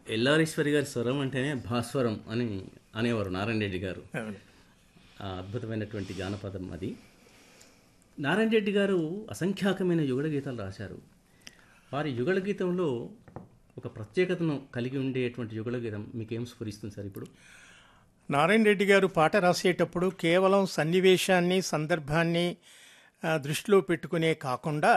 ఎల్లారీశ్వరి గారి స్వరం అంటేనే భాస్వరం అని అనేవారు నారాయణ రెడ్డి గారు అవును ఆ అద్భుతమైనటువంటి జానపదం అది నారాయణ రెడ్డి గారు అసంఖ్యాకమైన యుగళ గీతాలు రాశారు వారి యుగళ గీతంలో ఒక ప్రత్యేకతను కలిగి ఉండేటువంటి యుగళ గీతం మీకేం స్ఫురిస్తుంది సార్ ఇప్పుడు నారాయణ రెడ్డి గారు పాట రాసేటప్పుడు కేవలం సన్నివేశాన్ని సందర్భాన్ని ఆ, దృష్టిలో పెట్టుకునే కాకుండా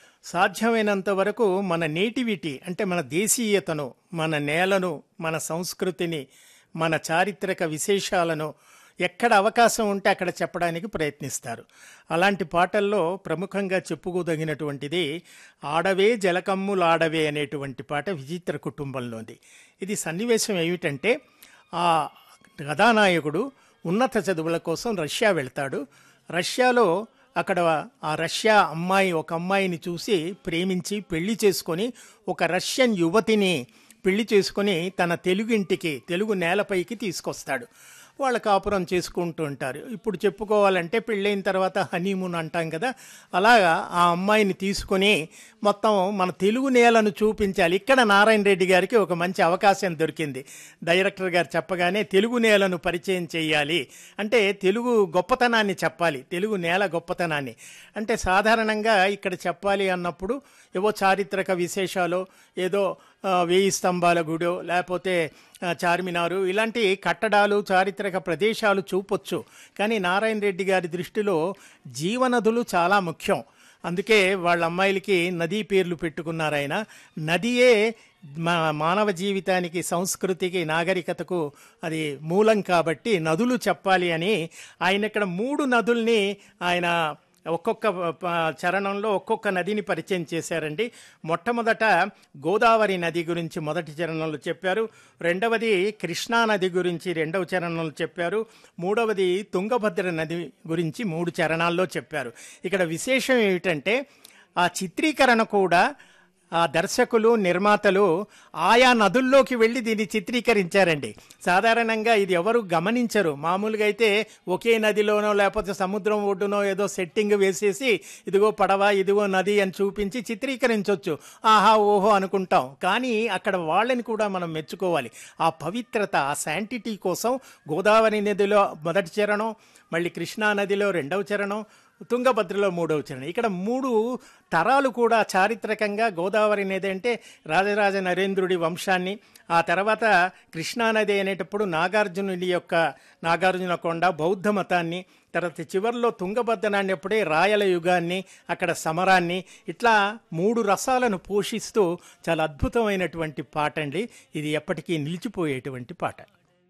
సాధ్యమైనంత వరకు మన నేటివిటీ అంటే మన దేశీయతను మన నేలను మన సంస్కృతిని మన చారిత్రక విశేషాలను ఎక్కడ అవకాశం ఉంటే అక్కడ చెప్పడానికి ప్రయత్నిస్తారు అలాంటి పాటల్లో ప్రముఖంగా చెప్పుకోదగినటువంటిది ఆడవే జలకమ్ములాడవే అనేటువంటి పాట విచిత్ర కుటుంబంలోది ఇది సన్నివేశం ఏమిటంటే ఆ కథానాయకుడు ఉన్నత చదువుల కోసం రష్యా వెళ్తాడు రష్యాలో అక్కడ ఆ రష్యా అమ్మాయి ఒక అమ్మాయిని చూసి ప్రేమించి పెళ్లి చేసుకొని ఒక రష్యన్ యువతిని పెళ్లి చేసుకొని తన తెలుగింటికి తెలుగు నేలపైకి తీసుకొస్తాడు వాళ్ళ కాపురం చేసుకుంటూ ఉంటారు ఇప్పుడు చెప్పుకోవాలంటే పెళ్ళైన తర్వాత హనీమూన్ అంటాం కదా అలాగా ఆ అమ్మాయిని తీసుకొని మొత్తం మన తెలుగు నేలను చూపించాలి ఇక్కడ నారాయణ రెడ్డి గారికి ఒక మంచి అవకాశం దొరికింది డైరెక్టర్ గారు చెప్పగానే తెలుగు నేలను పరిచయం చేయాలి అంటే తెలుగు గొప్పతనాన్ని చెప్పాలి తెలుగు నేల గొప్పతనాన్ని అంటే సాధారణంగా ఇక్కడ చెప్పాలి అన్నప్పుడు ఏవో చారిత్రక విశేషాలు ఏదో ఆ, వేయి స్తంభాల గుడో లేకపోతే ఆ, చార్మినారు ఇలాంటి కట్టడాలు చారిత్రక ప్రదేశాలు చూపొచ్చు కానీ నారాయణ రెడ్డి గారి దృష్టిలో జీవనదులు చాలా ముఖ్యం అందుకే వాళ్ళ అమ్మాయిలకి నదీ పేర్లు పెట్టుకున్నారు ఆయన నదియే మా మానవ జీవితానికి సంస్కృతికి నాగరికతకు అది మూలం కాబట్టి నదులు చెప్పాలి అని ఆయన ఇక్కడ మూడు నదుల్ని ఆయన ఒక్కొక్క ప- చరణంలో ఒక్కొక్క నదిని పరిచయం చేశారండి మొట్టమొదట గోదావరి నది గురించి మొదటి చరణంలో చెప్పారు రెండవది కృష్ణా నది గురించి రెండవ చరణంలో చెప్పారు మూడవది తుంగభద్ర నది గురించి మూడు చరణాల్లో చెప్పారు ఇక్కడ విశేషం ఏమిటంటే ఆ చిత్రీకరణ కూడా ఆ దర్శకులు నిర్మాతలు ఆయా నదుల్లోకి వెళ్ళి దీన్ని చిత్రీకరించారండి సాధారణంగా ఇది ఎవరు గమనించరు మామూలుగా అయితే ఒకే నదిలోనో లేకపోతే సముద్రం ఒడ్డునో ఏదో సెట్టింగ్ వేసేసి ఇదిగో పడవ ఇదిగో నది అని చూపించి చిత్రీకరించవచ్చు ఆహా ఓహో అనుకుంటాం కానీ అక్కడ వాళ్ళని కూడా మనం మెచ్చుకోవాలి ఆ పవిత్రత ఆ శాంటిటీ కోసం గోదావరి నదిలో మొదటి చరణం మళ్ళీ కృష్ణా నదిలో రెండవ చరణం తుంగభద్రలో మూడవ చరణం ఇక్కడ మూడు తరాలు కూడా చారిత్రకంగా గోదావరి నది అంటే రాజరాజ నరేంద్రుడి వంశాన్ని ఆ తర్వాత కృష్ణానది అనేటప్పుడు నాగార్జునుడి యొక్క నాగార్జున కొండ బౌద్ధ మతాన్ని తర్వాత చివరిలో తుంగభద్ర అనేప్పుడే రాయల యుగాన్ని అక్కడ సమరాన్ని ఇట్లా మూడు రసాలను పోషిస్తూ చాలా అద్భుతమైనటువంటి పాట అండి ఇది ఎప్పటికీ నిలిచిపోయేటువంటి పాట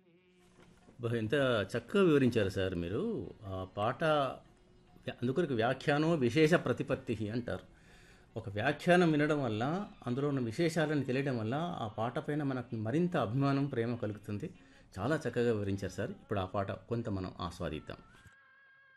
బహు ఎంత చక్కగా వివరించారు సార్ మీరు ఆ పాట అందుకొరకు వ్యాఖ్యానం విశేష ప్రతిపత్తి అంటారు ఒక వ్యాఖ్యానం వినడం వల్ల అందులో ఉన్న విశేషాలను తెలియడం వల్ల ఆ పాట పైన మనకు మరింత అభిమానం ప్రేమ కలుగుతుంది చాలా చక్కగా వివరించారు సార్ ఇప్పుడు ఆ పాట కొంత మనం ఆస్వాదిద్దాం